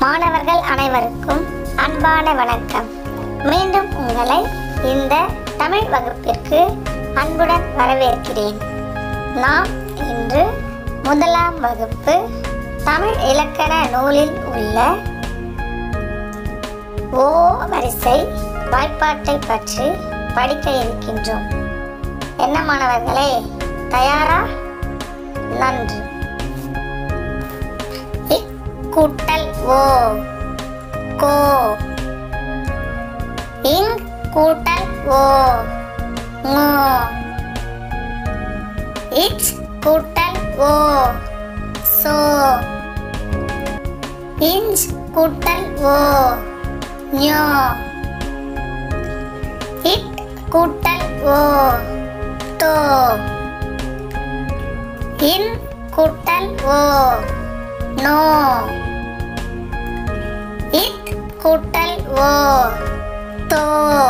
மாணவர்கள் அனைவருக்கும் அன்பான வணக்கம் மீண்டும் உங்களை இந்த தமிழ் வகுப்பிற்கு அன்புடன் வரவேற்கிறேன் நாம் இன்று முதலாம் வகுப்பு தமிழ் இலக்கண நூலில் உள்ள ஓ வரிசை வாய்ப்பாட்டை பற்றி படிக்க இருக்கின்றோம் என்ன மாணவர்களே தயாரா நன்று இக் கூட்டல் ஓ கோ இங் கூட்டல் ஓ ngோ இச் கூட்டல் ஓ சோ இஞ்ச் கூட்டல் ஓ ஞோ இட் கூட்டல் ஓ தோ இன் கூட்டல் ஓ நோ இத் கூட்டல் ஓ தோ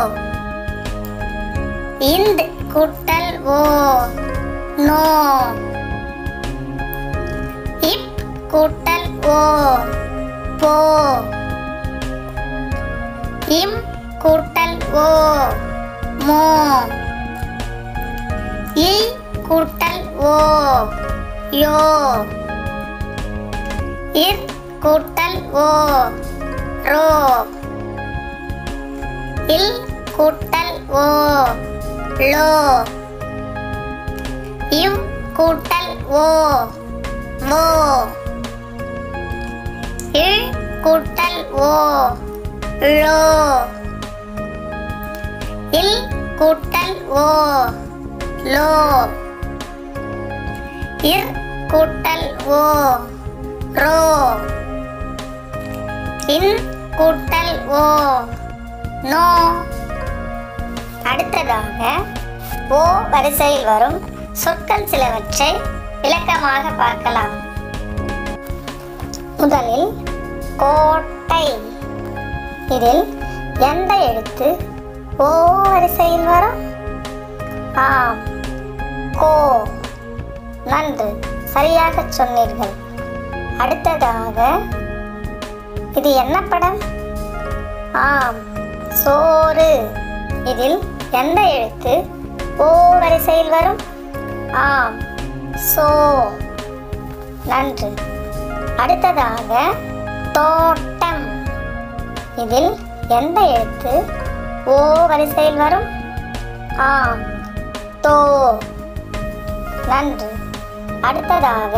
இந்த் கூட்டல் ஓ நோ இப் கூட்டல் ஓ போ இம் கூட்டல் ஓ மோ இ கூட்டல் ஓ யோ இர் கூட்டல் ஓ ரோ இல் கூட்டல் ஓ லோ இவ் கூட்டல் ஓ மோ இல் கூட்டல் ஓ லோ இல் கூட்டல் ஓ லோ இர் கூட்டல் ஓ ரோ இன் கூட்டல் ஓ நோ அடுத்ததாக ஓ வரிசையில் வரும் சொற்கள் சிலவற்றை விளக்கமாக பார்க்கலாம் முதலில் கோட்டை இதில் எந்த எழுத்து ஓ வரிசையில் வரும் ஆம் கோ நன்று சரியாக சொன்னீர்கள் அடுத்ததாக இது என்ன படம் ஆம் சோறு இதில் எந்த எழுத்து ஓ வரிசையில் வரும் ஆம் சோ நன்று அடுத்ததாக தோட்டம் இதில் எந்த எழுத்து ஓ வரிசையில் வரும் ஆம் தோ நன்று அடுத்ததாக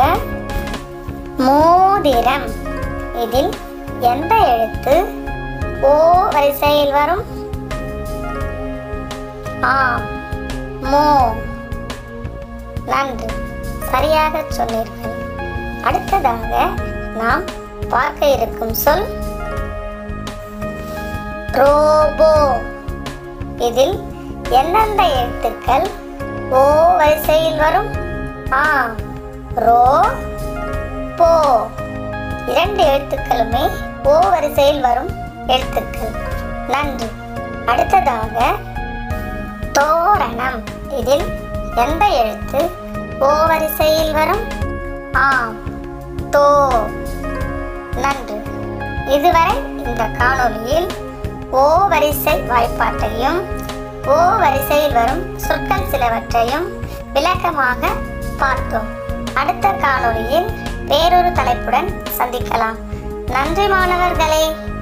மோதிரம் இதில் எந்த எழுத்து ஓ வரிசையில் வரும் ஆம் மோ நன்று சரியாக சொன்னீர்கள் அடுத்ததாக நாம் பார்க்க இருக்கும் சொல் ரோபோ இதில் எந்தெந்த எழுத்துக்கள் ஓ வரிசையில் வரும் ஆ ரோ போ இரண்டு எழுத்துக்களுமே ஓ வரிசையில் வரும் எழுத்துக்கள் நன்று அடுத்ததாக தோரணம் இதில் எந்த எழுத்து ஓ வரிசையில் வரும் ஆம் தோ நன்று இதுவரை இந்த காணொளியில் ஓ வரிசை வாய்ப்பாட்டையும் ஓ வரிசையில் வரும் சொற்கள் சிலவற்றையும் விளக்கமாக பார்த்தோம் அடுத்த காணொளியில் வேறொரு தலைப்புடன் சந்திக்கலாம் நன்றி மாணவர்களே